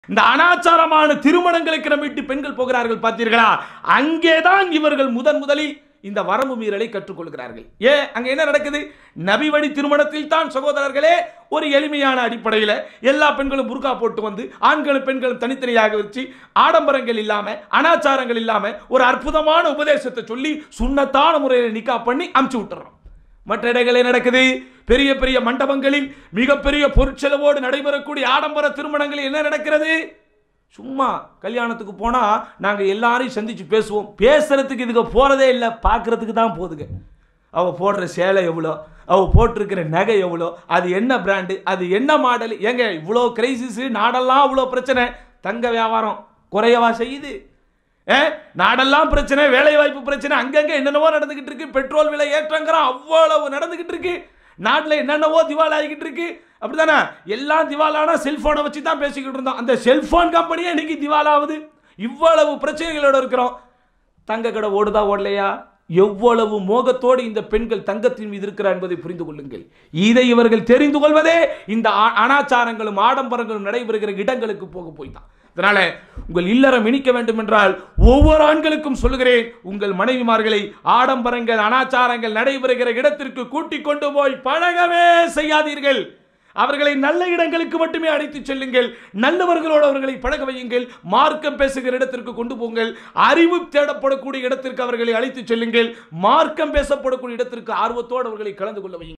இந்த அனாச்சாரமான திருமணங்களுக்கு நம்ம வீட்டு பெண்கள் போகிறார்கள் பார்த்தீர்களா அங்கேதான் இவர்கள் முதன் முதலில் இந்த வரம்பு மீறலை கற்றுக்கொள்கிறார்கள் ஏன் அங்க என்ன நடக்குது நபி வழி திருமணத்தில் தான் சகோதரர்களே ஒரு எளிமையான அடிப்படையில் எல்லா பெண்களும் புர்கா போட்டு வந்து ஆண்களும் பெண்களும் தனித்தனியாக வச்சு ஆடம்பரங்கள் இல்லாம அனாச்சாரங்கள் இல்லாம ஒரு அற்புதமான உபதேசத்தை சொல்லி சுண்ணத்தான முறையில் நிக்கா பண்ணி அமுச்சு விட்டுறோம் மற்ற இடங்களில் நடக்குது பெரிய பெரிய மண்டபங்களில் மிகப்பெரிய பொருட்செலவோடு நடைபெறக்கூடிய ஆடம்பர திருமணங்களில் என்ன நடக்கிறது சும்மா கல்யாணத்துக்கு போனா நாங்க எல்லாரையும் சந்திச்சு பேசுவோம் பேசுறதுக்கு இதுக்கு போறதே இல்லை பார்க்கறதுக்கு தான் போதுங்க அவ போடுற சேலை எவ்வளோ அவ போட்டிருக்கிற நகை எவ்வளோ அது என்ன பிராண்டு அது என்ன மாடல் ஏங்க இவ்வளோ கிரைசிஸ் நாடெல்லாம் இவ்வளோ பிரச்சனை தங்க வியாபாரம் குறையவா செய்யுது ஏ நாடெல்லாம் பிரச்சனை வேலை வாய்ப்பு பிரச்சனை அங்கங்க என்னென்னவோ நடந்துகிட்டு இருக்கு பெட்ரோல் விலை ஏற்றங்கிறோம் அவ்வளவு நடந்துகிட்டு இருக்கு நாட்டில் என்னென்னவோ திவால் ஆகிக்கிட்டு இருக்கு அப்படிதானே எல்லாம் திவாலானா செல்போனை வச்சு தான் பேசிக்கிட்டு இருந்தோம் அந்த செல்போன் கம்பெனியே இன்னைக்கு திவாலாகுது இவ்வளவு பிரச்சனைகளோட இருக்கிறோம் தங்க கடை ஓடுதா ஓடலையா எவ்வளவு மோகத்தோடு இந்த பெண்கள் தங்கத்தின் மீது இருக்கிறார் என்பதை புரிந்து கொள்ளுங்கள் இதை இவர்கள் தெரிந்து கொள்வதே இந்த ஆ- அனாச்சாரங்களும் ஆடம்பரங்களும் நடைபெறுகிற இடங்களுக்கு போக போய் தான் அதனால உங்கள் இல்லறம் இனிக்க வேண்டும் என்றால் ஒவ்வொரு ஆண்களுக்கும் சொல்லுகிறேன் உங்கள் மனைவிமார்களை ஆடம்பரங்கள் அனாச்சாரங்கள் நடைபெறுகிற இடத்திற்கு கூட்டிக் கொண்டு போய் பழகவே செய்யாதீர்கள் அவர்களை நல்ல இடங்களுக்கு மட்டுமே அழைத்துச் செல்லுங்கள் நல்லவர்களோடு அவர்களை பழக வையுங்கள் மார்க்கம் பேசுகிற இடத்திற்கு கொண்டு போங்கள் அறிவு தேடப்படக்கூடிய இடத்திற்கு அவர்களை அழைத்துச் செல்லுங்கள் மார்க்கம் பேசப்படக்கூடிய இடத்திற்கு ஆர்வத்தோடு அவர்களை கலந்து கொள்ள வையுங்கள்